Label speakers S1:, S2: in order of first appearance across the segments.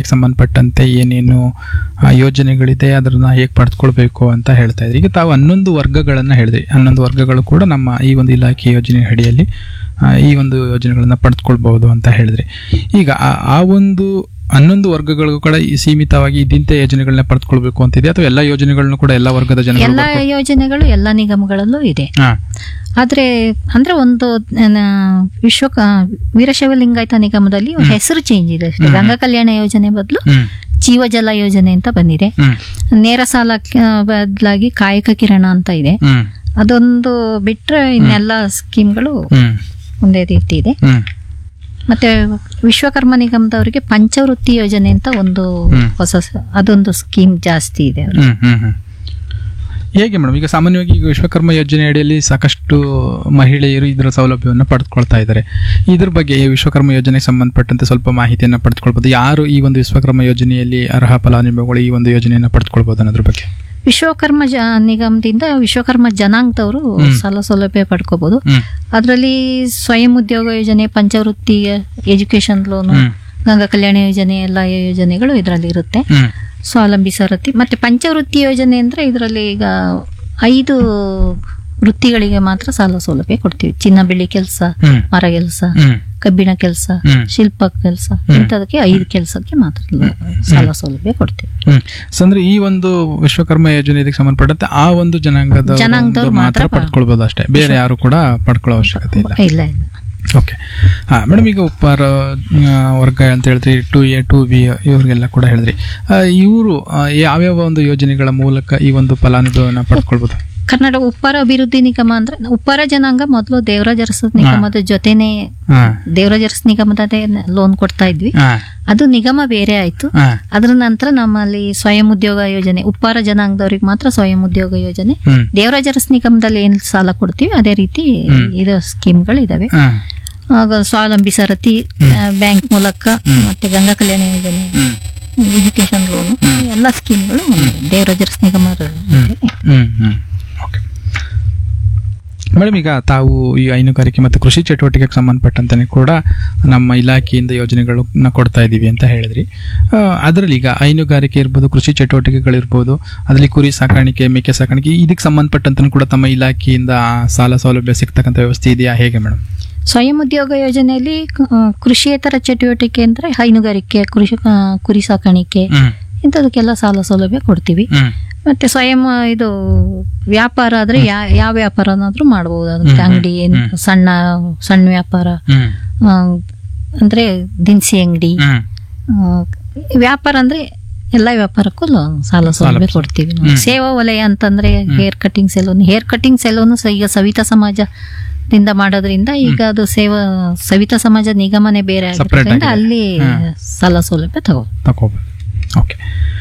S1: ಇದಕ್ಕೆ ಸಂಬಂಧಪಟ್ಟಂತೆ ಏನೇನು ಆ, ಯೋಜನೆಗಳಿದೆ ಅದನ್ನ ಹೇಗೆ ಪಡೆದುಕೊಳ್ಬೇಕು ಅಂತ ಹೇಳ್ತಾ ಇದ್ರಿ ಈಗ ತಾವು ಹನ್ನೊಂದು ವರ್ಗಗಳನ್ನ ಹೇಳಿದ್ರಿ ಹನ್ನೊಂದು ವರ್ಗಗಳು ಕೂಡ ನಮ್ಮ ಈ ಒಂದು ಇಲಾಖೆ ಯೋಜನೆ ಅಡಿಯಲ್ಲಿ ಆ, ಈ ಒಂದು ಯೋಜನೆಗಳನ್ನ ಪಡೆದುಕೊಳ್ಬಹುದು ಅಂತ ಹೇಳಿದ್ರಿ ಈಗ ಆ- ಆ ಒಂದು ಹನ್ನೊಂದು ವರ್ಗಗಳಿಗೂ ಕೂಡ ಈ ಸೀಮಿತವಾಗಿ ಇದಿಂತೆ ಯೋಜನೆಗಳನ್ನ ಪಡೆದುಕೊಳ್ಬೇಕು ಅಂತಿದೆ ಅಥವಾ ಎಲ್ಲ ಯೋಜನೆಗಳನ್ನು ಕೂಡ ಎಲ್ಲ ವರ್ಗದ ಜನಗಳು
S2: ಎಲ್ಲ ಯೋಜನೆಗಳು ಎಲ್ಲ ನಿಗಮಗಳಲ್ಲೂ ಇದೆ
S1: ಹಾ
S2: ಆದ್ರೆ ಅಂದ್ರೆ ಒಂದು ಆ, ವಿಶ್ವ ವೀರಶೈವ ಲಿಂಗಾಯತ ನಿಗಮದಲ್ಲಿ ಹೆಸರು ಚೇಂಜ್ ಇದೆ ಅಷ್ಟೇ ಗಂಗಾ ಕಲ್ಯಾಣ ಯೋಜನೆ ಬದಲು
S1: ಹ್ಮ್
S2: ಜೀವಜಲ ಯೋಜನೆ ಅಂತ ಬಂದಿದೆ
S1: ಹ್ಮ್
S2: ನೇರ ಸಾಲ ಬದಲಾಗಿ ಕಾಯಕ ಕಿರಣ ಅಂತ ಇದೆ
S1: ಹ್ಮ್
S2: ಅದೊಂದು ಬಿಟ್ರೆ ಇನ್ನೆಲ್ಲ ಸ್ಕೀಮ್ಗಳು
S1: ಹ್ಮ್
S2: ಒಂದೇ ರೀತಿ ಇದೆ
S1: ಹ್ಮ್
S2: ಮತ್ತೆ ವಿಶ್ವಕರ್ಮ ನಿಗಮದವರಿಗೆ ಪಂಚವೃತ್ತಿ ಯೋಜನೆ ಅಂತ ಒಂದು
S1: ಹ್ಮ್.
S2: ಹೊಸ ಸ- ಅದೊಂದು ಸ್ಕೀಮ್ ಜಾಸ್ತಿ ಇದೆ ಅವ್ರಿಗೆ.
S1: ಹ್ಮ್ ಹ್ಮ್ ಹ್ಮ್ ಹೇಗೆ ಮೇಡಮ್ ಈಗ ಸಾಮಾನ್ಯವಾಗಿ ಈಗ ವಿಶ್ವಕರ್ಮ ಯೋಜನೆ ಅಡಿಯಲ್ಲಿ ಸಾಕಷ್ಟು ಮಹಿಳೆಯರು ಇದರ ಸೌಲಭ್ಯವನ್ನು ಪಡೆದುಕೊಳ್ತಾ ಇದ್ದಾರೆ ಇದ್ರ ಬಗ್ಗೆ ಈ ವಿಶ್ವಕರ್ಮ ಯೋಜನೆಗೆ ಸಂಬಂಧಪಟ್ಟಂತೆ ಸ್ವಲ್ಪ ಮಾಹಿತಿಯನ್ನು ಪಡೆದುಕೊಳ್ಬೋದು ಯಾರು ಈ ಒಂದು ವಿಶ್ವಕರ್ಮ ಯೋಜನೆಯಲ್ಲಿ ಅರ್ಹ ಫಲಾನುಭವಿಗಳು ಈ ಒಂದು ಯೋಜನೆಯನ್ನು ಪಡೆದುಕೊಳ್ಬೋದು ಅನ್ನೋದ್ರ ಬಗ್ಗೆ
S2: ವಿಶ್ವಕರ್ಮ ಜ ನಿಗಮದಿಂದ ವಿಶ್ವಕರ್ಮ ಜನಾಂಗದವರು ಸಾಲ ಸೌಲಭ್ಯ ಪಡ್ಕೋಬಹುದು
S1: ಹ್ಮ್
S2: ಅದರಲ್ಲಿ ಸ್ವಯಂ ಉದ್ಯೋಗ ಯೋಜನೆ ಪಂಚವೃತ್ತಿ ಎಜುಕೇಶನ್ ಲೋನು
S1: ಹ್ಮ್
S2: ಗಂಗಾ ಕಲ್ಯಾಣ ಯೋಜನೆ ಎಲ್ಲ ಯೋಜನೆಗಳು ಇದರಲ್ಲಿ ಇರುತ್ತೆ
S1: ಹ್ಮ್
S2: ಸ್ವಾವಲಂಬಿ ಸರತಿ ಮತ್ತೆ ಪಂಚವೃತ್ತಿ ಯೋಜನೆ ಅಂದ್ರೆ ಇದರಲ್ಲಿ ಈಗ ಐದು ವೃತ್ತಿಗಳಿಗೆ ಮಾತ್ರ ಸಾಲ ಸೌಲಭ್ಯ ಕೊಡ್ತೀವಿ ಚಿನ್ನ ಬೆಳ್ಳಿ ಕೆಲಸ
S1: ಹ್ಮ್
S2: ಮರ ಕೆಲಸ
S1: ಹ್ಮ್
S2: ಕಬ್ಬಿಣ ಕೆಲಸ
S1: ಹ್ಮ್.
S2: ಶಿಲ್ಪ ಕೆಲಸ ಇಂಥದಕ್ಕೆ ಐದು ಕೆಲಸಕ್ಕೆ ಮಾತ್ರ ಸಾಲ ಸೌಲಭ್ಯ ಕೊಡ್ತೀವಿ
S1: ಹ್ಮ್ ಸೊ ಅಂದ್ರೆ ಈ ಒಂದು ವಿಶ್ವಕರ್ಮ ಯೋಜನೆ ಇದಕ್ಕೆ ಸಂಬಂಧಪಟ್ಟಂತೆ ಆ ಒಂದು ಜನಾಂಗದ
S2: ಜನಾಂಗದವ್ರು
S1: ಮಾತ್ರ
S2: ಮಾತ್ರ
S1: ಪಡ್ಕೊಳ್ಬೋದು ಅಷ್ಟೇ ಬೇರೆ ಯಾರು ಕೂಡ ಪಡ್ಕೊಳ್ಳೋ ಅವಶ್ಯಕತೆ ಇಲ್ಲ
S2: ಇಲ್ಲ ಇಲ್ಲ
S1: ಓಕೆ ಹಾಂ ಮೇಡಮ್ ಈಗ ಉಪ್ಪಾರ ಆ, ವರ್ಗ ಅಂತ ಹೇಳಿದ್ರಿ ಟು ಎ ಟು ಬಿ ಇವ್ರಿಗೆಲ್ಲ ಕೂಡ ಹೇಳಿದ್ರಿ ಇವರು ಯಾವ್ಯಾವ ಒಂದು ಯೋಜನೆಗಳ ಮೂಲಕ ಈ ಒಂದು ಫಲಾನುಭವಿಯನ್ನು ಪಡ್ಕೊಳ್ಬೋದು
S2: ಕನ್ನಡ ಉಪ್ಪಾರ ಅಭಿವೃದ್ಧಿ ನಿಗಮ ಅಂದ್ರೆ ಉಪ್ಪಾರ ಜನಾಂಗ ಮೊದಲು ದೇವರಾಜ ಅರಸ ನಿಗಮದ ಜೊತೆನೆ
S1: ಹಾಂ
S2: ದೇವರಾಜ ಅರಸ ನಿಗಮದೇ ಲೋನ್ ಕೊಡ್ತಾ ಇದ್ವಿ
S1: ಹಾಂ
S2: ಅದು ನಿಗಮ ಬೇರೆ ಆಯ್ತು
S1: ಹಾಂ
S2: ಅದ್ರ ನಂತರ ನಮ್ಮಲ್ಲಿ ಸ್ವಯಂ ಉದ್ಯೋಗ ಯೋಜನೆ ಉಪ್ಪಾರ ಜನಾಂಗದವ್ರಿಗೆ ಮಾತ್ರ ಸ್ವಯಂ ಉದ್ಯೋಗ ಯೋಜನೆ
S1: ಹ್ಮ್
S2: ದೇವರಾಜ ಅರಸ್ ನಿಗಮದಲ್ಲಿ ಏನ್ ಸಾಲ ಕೊಡ್ತೀವಿ ಅದೇ ರೀತಿ ಇದು ಸ್ಕೀಮ್ಗಳು ಇದಾವೆ
S1: ಹಾಂ
S2: ಆಗ ಸ್ವಾವಲಂಬಿ ಸರತಿ ಬ್ಯಾಂಕ್ ಮೂಲಕ ಮತ್ತೆ ಗಂಗಾ ಕಲ್ಯಾಣ ಯೋಜನೆ ಎಜುಕೇಶನ್ ಲೋನ್ ಎಲ್ಲ ಸ್ಕೀಮ್ಗಳು ದೇವರಾಜ ಅರಸ್ ನಿಗಮ
S1: ಹ್ಮ್ ಹ್ಮ್ ಓಕೆ ಮೇಡಮ್ ಈಗ ತಾವು ಈ ಹೈನುಗಾರಿಕೆ ಮತ್ತು ಕೃಷಿ ಚಟುವಟಿಕೆಗೆ ಸಂಬಂಧಪಟ್ಟಂತೆ ಕೂಡ ನಮ್ಮ ಇಲಾಖೆಯಿಂದ ಯೋಜನೆಗಳನ್ನ ಕೊಡ್ತಾ ಇದ್ದೀವಿ ಅಂತ ಹೇಳಿದ್ರಿ ಆ, ಅದರಲ್ಲಿ ಈಗ ಹೈನುಗಾರಿಕೆ ಇರ್ಬೋದು ಕೃಷಿ ಚಟುವಟಿಕೆಗಳಿರ್ಬೋದು ಅದರಲ್ಲಿ ಕುರಿ ಸಾಕಾಣಿಕೆ ಮೇಕೆ ಸಾಕಾಣಿಕೆ ಇದಕ್ಕೆ ಸಂಬಂಧಪಟ್ಟಂತೆ ಕೂಡ ತಮ್ಮ ಇಲಾಖೆಯಿಂದ ಸಾಲ ಸೌಲಭ್ಯ ಸಿಗ್ತಕ್ಕಂಥ ವ್ಯವಸ್ಥೆ ಇದೆಯಾ ಹೇಗೆ ಮೇಡಮ್
S2: ಸ್ವಯಂ ಉದ್ಯೋಗ ಯೋಜನೆಯಲ್ಲಿ ಆ, ಕೃಷಿಯೇತರ ಚಟುವಟಿಕೆ ಅಂದ್ರೆ ಹೈನುಗಾರಿಕೆ ಕೃಷಿ ಆ, ಕುರಿ ಸಾಕಾಣಿಕೆ
S1: ಹ್ಮ್
S2: ಇಂಥದಕ್ಕೆಲ್ಲ ಸಾಲ ಸೌಲಭ್ಯ ಕೊಡ್ತೀವಿ
S1: ಹ್ಮ್
S2: ಮತ್ತೆ ಸ್ವಯಂ ಇದು ವ್ಯಾಪಾರ ಆದ್ರೆ ಯಾ ಯಾವ ವ್ಯಾಪಾರನಾದ್ರೂ ಮಾಡ್ಬೋದು ಅದಕ್ಕೆ ಅಂಗಡಿ ಸಣ್ಣ ಸಣ್ಣ ವ್ಯಾಪಾರ
S1: ಹ್ಮ್
S2: ಆ, ಅಂದ್ರೆ ದಿನಸಿ ಅಂಗಡಿ
S1: ಹ್ಮ್
S2: ಆ, ವ್ಯಾಪಾರ ಅಂದ್ರೆ ಎಲ್ಲ ವ್ಯಾಪಾರಕ್ಕೂ ಲೋ- ಸಾಲ ಸೌಲಭ್ಯ ಕೊಡ್ತೀವಿ ನಾವು. ಸೇವಾ ವಲಯ ಅಂತಂದ್ರೆ hair cutting saloon hair cutting saloon ಈಗ ಸವಿತಾ ಸಮಾಜದಿಂದ ಮಾಡೋದ್ರಿಂದ ಈಗ ಅದು ಸೇವಾ ಸವಿತಾ ಸಮಾಜ ನಿಗಮನೇ ಬೇರೆ
S1: Separate
S2: ಆಗಿರೋದ್ರಿಂದ
S1: ಆಗಿದೆ.
S2: ಅಲ್ಲಿ ಸಾಲ ಸೌಲಭ್ಯ ತಗೋ
S1: ತಗೋಬೋದು ಓಕೆ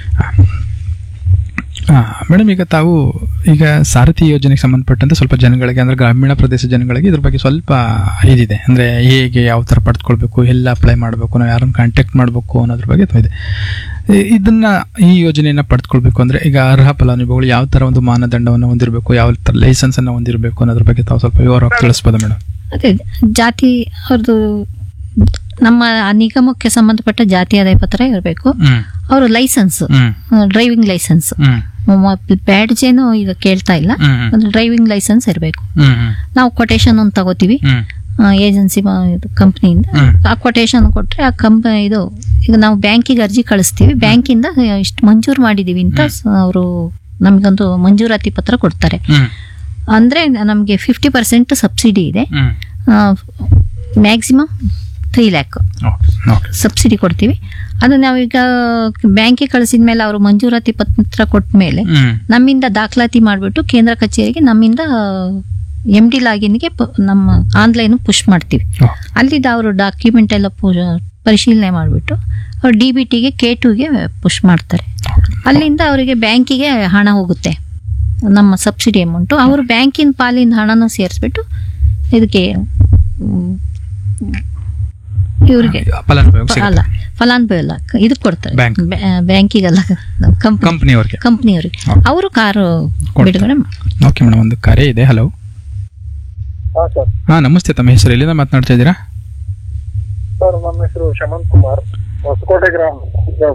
S1: ಮೇಡಮ್ ಈಗ ತಾವು ಈಗ ಸಾರಥಿ ಯೋಜನೆಗೆ ಸಂಬಂಧಪಟ್ಟಂತೆ ಸ್ವಲ್ಪ ಜನಗಳಿಗೆ ಅಂದ್ರೆ ಗ್ರಾಮೀಣ ಪ್ರದೇಶ ಜನಗಳಿಗೆ ಇದ್ರ ಬಗ್ಗೆ ಸ್ವಲ್ಪ ಇದಿದೆ ಅಂದ್ರೆ ಹೇಗೆ ಯಾವ ಥರ ಪಡೆದುಕೊಳ್ಬೇಕು ಎಲ್ಲ ಅಪ್ಲೈ ಮಾಡಬೇಕು ನಾವು ಯಾರನ್ನು ಕಾಂಟ್ಯಾಕ್ಟ್ ಮಾಡಬೇಕು ಅನ್ನೋದ್ರ ಬಗ್ಗೆ ಅಥವಾ ಇದೆ ಇ- ಇದನ್ನ ಈ ಯೋಜನೆಯನ್ನ ಪಡೆದುಕೊಳ್ಬೇಕು ಅಂದ್ರೆ ಈಗ ಅರ್ಹ ಫಲಾನುಭವಿಗಳು ಯಾವ ತರ ಒಂದು ಮಾನದಂಡವನ್ನು ಹೊಂದಿರಬೇಕು ಯಾವ ತರ ಲೈಸೆನ್ಸ್ ಅನ್ನ ಹೊಂದಿರಬೇಕು ಅನ್ನೋದ್ರ ಬಗ್ಗೆ ತಾವು ಸ್ವಲ್ಪ ವಿವರವಾಗಿ ತಿಳಿಸ್ಬೋದು ಮೇಡಮ್
S2: ಅದೇ ಜಾತಿ ಅವ್ರದ್ದು ನಮ್ಮ ಆ ನಿಗಮಕ್ಕೆ ಸಂಬಂಧಪಟ್ಟ ಜಾತಿ ಆದಾಯ ಪತ್ರ ಇರಬೇಕು
S1: ಹ್ಮ್
S2: ಅವರು ಲೈಸೆನ್ಸ್
S1: ಹ್ಮ್
S2: ಡ್ರೈವಿಂಗ್ ಲೈಸೆನ್ಸ್
S1: ಹ್ಮ್
S2: ಬ್ಯಾಡ್ಜ್ ಏನು ಈಗ ಕೇಳ್ತಾ ಇಲ್ಲ
S1: ಹ್ಮ್
S2: ಒಂದು ಡ್ರೈವಿಂಗ್ ಲೈಸೆನ್ಸ್ ಇರಬೇಕು
S1: ಹ್ಮ್ ಹ್ಮ್
S2: ನಾವು ಕೊಟೇಶನ್ ಒಂದು ತಗೋತೀವಿ
S1: ಹ್ಮ್
S2: ಏಜೆನ್ಸಿ ಕಂಪ್ನಿಯಿಂದ
S1: ಹ್ಮ್.
S2: ಆ ಕೊಟೇಶನ್ ಕೊಟ್ರೆ ಆ ಕಂಪ ಇದು ಈಗ ನಾವು ಬ್ಯಾಂಕಿಗೆ ಅರ್ಜಿ ಕಳಿಸ್ತೀವಿ ಬ್ಯಾಂಕಿಂದ ಇಷ್ಟು ಮಂಜೂರು ಮಾಡಿದೀವಿ ಅಂತ ಅವರು ನಮಗೊಂದು ಮಂಜೂರಾತಿ ಪತ್ರ ಕೊಡ್ತಾರೆ
S1: ಹ್ಮ್
S2: ಅಂದ್ರೆ ನಮಗೆ ಫಿಫ್ಟಿ ಪರ್ಸೆಂಟ್ ಸಬ್ಸಿಡಿ ಇದೆ
S1: ಹ್ಮ್
S2: maximum three lakh
S1: okay okay
S2: subsidy ಕೊಡ್ತೀವಿ ಅದು ನಾವೀಗ ಬ್ಯಾಂಕಿಗೆ ಕಳಿಸಿದ ಮೇಲೆ ಅವರು ಮಂಜೂರಾತಿ ಪತ್ರ ಕೊಟ್ಟ ಮೇಲೆ
S1: ಹ್ಮ್
S2: ನಮ್ಮಿಂದ ದಾಖಲಾತಿ ಮಾಡಿಬಿಟ್ಟು ಕೇಂದ್ರ ಕಚೇರಿಗೆ ನಮ್ಮಿಂದ ಎಮ್ ಡಿ ಲಾಗಿನ್ಗೆ ಪ- ನಮ್ಮ ಆನ್ಲೈನ್ ಪುಷ್ ಮಾಡ್ತೀವಿ
S1: ಓ,
S2: ಅಲ್ಲಿದ್ದ ಅವರು ಡಾಕ್ಯುಮೆಂಟ್ ಎಲ್ಲ ಪು- ಪರಿಶೀಲನೆ ಮಾಡಿಬಿಟ್ಟು ಅವ್ರು ಡಿ ಬಿ ಟಿಗೆ ಕೆ ಟುಗೆ ಪುಷ್ ಮಾಡ್ತಾರೆ ಅಲ್ಲಿಂದ ಅವರಿಗೆ ಬ್ಯಾಂಕಿಗೆ ಹಣ ಹೋಗುತ್ತೆ ನಮ್ಮ ಸಬ್ಸಿಡಿ ಅಮೌಂಟು ಅವರು ಬ್ಯಾಂಕಿನ ಪಾಲಿನ ಹಣನೂ ಸೇರಿಸ್ಬಿಟ್ಟು ಇದಕ್ಕೆ ಮ್, ಇವ್ರಿಗೆ
S1: ಫಲಾನುಭವಿಗೆ ಸಿಗುತ್ತೆ.
S2: ಅಲ್ಲ ಫಲಾನುಭವಿ ಅಲ್ಲ ಇದಕ್ಕೆ ಕೊಡ್ತಾರೆ
S1: ಬ್ಯಾಂಕ್.
S2: ಬ್ಯಾ- ಬ್ಯಾಂಕಿಗಲ್ಲ ಕಂಪ್ನಿ
S1: ಕಂಪ್ನಿಯವ್ರಿಗೆ
S2: ಕಂಪ್ನಿಯವ್ರಿಗೆ
S1: ಓಕೆ.
S2: ಅವರು ಕಾರು
S1: ಕೊಡ್ತಾರೆ.
S2: ಬಿಡುಗಡೆ ಮಾಡ್ತಾರೆ
S1: ಓಕೆ ಮೇಡಮ್ ಒಂದು ಕರೆ ಇದೆ ಹಲೋ
S3: ಹಾಂ ಸರ್
S1: ಹಾಂ ನಮಸ್ತೆ ತಮ್ಮ ಹೆಸರು ಎಲ್ಲಿಂದ ಮಾತನಾಡ್ತಾ ಇದ್ದೀರಾ
S3: ಸರ್ ನನ್ನ ಹೆಸರು ಶಮಂತ್ ಕುಮಾರ್ ಹೊಸಕೋಟೆ ಗ್ರಾಮ